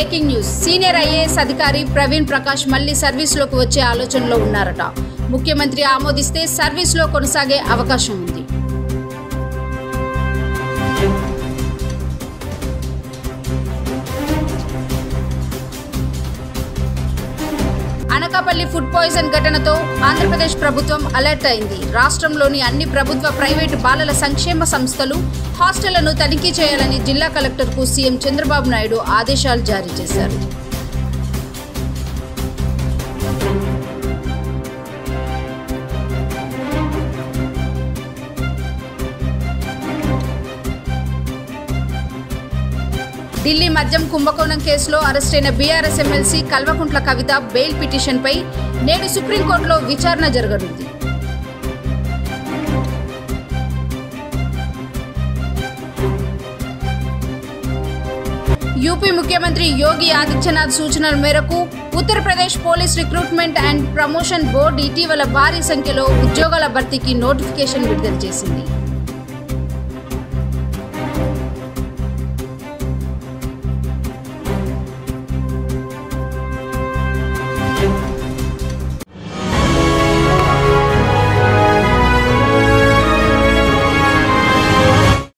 breaking news senior IAS అధికారి ప్రవీణ్ ప్రకాష్ మళ్లీ సర్వీస్లోకి వచ్చే ఆలోచనలో ఉన్నారట ముఖ్యమంత్రి ఆమోదిస్తే సర్వీస్లో కొనసాగే అవకాశం ఉంది అనకాపల్లి ఫుడ్ పాయిజన్ ఘటనతో ఆంధ్రప్రదేశ్ ప్రభుత్వం అలర్ట్ అయింది రాష్ట్రంలోని అన్ని ప్రభుత్వ ప్రైవేటు బాలల సంక్షేమ సంస్థలు హాస్టళ్లను తనిఖీ చేయాలని జిల్లా కలెక్టర్కు సీఎం చంద్రబాబు నాయుడు ఆదేశాలు జారీ చేశారు ఢిల్లీ మద్యం కుంభకోణం కేసులో అరెస్టైన BRS MLC Kalvakuntla Kavitha bail పిటిషన్పై నేడు సుప్రీంకోర్టులో విచారణ జరగనుంది యూపీ ముఖ్యమంత్రి యోగి ఆదిత్యనాథ్ సూచనల మేరకు Uttar Pradesh police recruitment and promotion board ఇటీవల భారీ సంఖ్యలో ఉద్యోగాల భర్తీకి నోటిఫికేషన్ విడుదల చేసింది